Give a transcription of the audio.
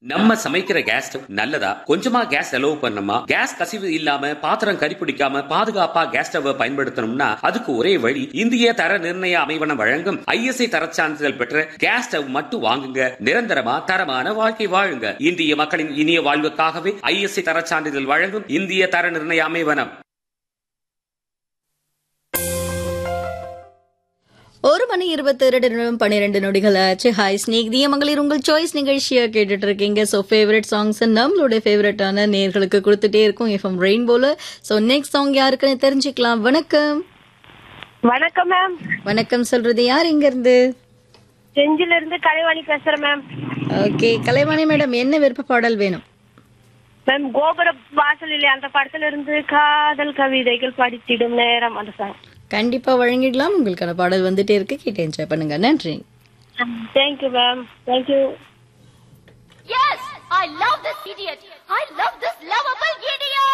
நம்ம சமைக்கிற gas stove நல்லதா கொஞ்சமா கேஸ் செலவு பண்ணணுமா கேஸ் கசிவு இல்லாம பாத்திரம் கரிப்பிடிக்காம பாதுகாப்பா கேஸ் ஸ்டவ் பயன்படுத்தணும்னா அதுக்கு ஒரே வழி இந்திய தர நிர்ணய அமைவனம் வழங்கும் ஐஎஸ்ஐ தரச் சான்றிதழ் பெற்ற கேஸ் ஸ்டவ் மட்டும் வாங்குங்க நிரந்தரமா தரமான வாழ்க்கை வாழுங்க இந்திய மக்களின் இனிய வாழ்வுக்காகவே ஐஎஸ்ஐ தரச் சான்றிதழ் வழங்கும் இந்திய தர நிர்ணய அமைவனம் ஒரு மணி இருபத்தி ரெண்டு நிமிடம் பன்னிரெண்டு நொடிகள் ஆச்சு ஹாய் ஸ்னேக் திய மகளிர் உங்கள் சாய்ஸ் நிகழ்ச்சியா கேட்டுட்டு இருக்கீங்க ஸோ ஃபேவரட் சாங்ஸ் நம்மளுடைய ஃபேவரட்டான நேர்களுக்கு கொடுத்துட்டே இருக்கும் எஃப்எம் ரெயின்போல ஸோ நெக்ஸ்ட் சாங் யாருக்குன்னு தெரிஞ்சுக்கலாம் வணக்கம் வணக்கம் மேம் வணக்கம் சொல்றது யார் இங்க இருந்து செஞ்சில இருந்து கலைவாணி பேசுறேன் மேம் ஓகே கலைவாணி மேடம் என்ன விருப்ப பாடல் வேணும் மேம் கோபுர வாசலிலே அந்த படத்துல இருந்து காதல் கவிதைகள் படித்திடும் நேரம் அந்த சாங் கண்டிப்பா வழங்கிடலாம் உங்களுக்கான பாடல் வந்துட்டே இருக்கு கேட்டு என்ஜாய் பண்ணுங்க நன்றி thank you ma'am thank you Yes, I love this idiot. I love this lovable idiot.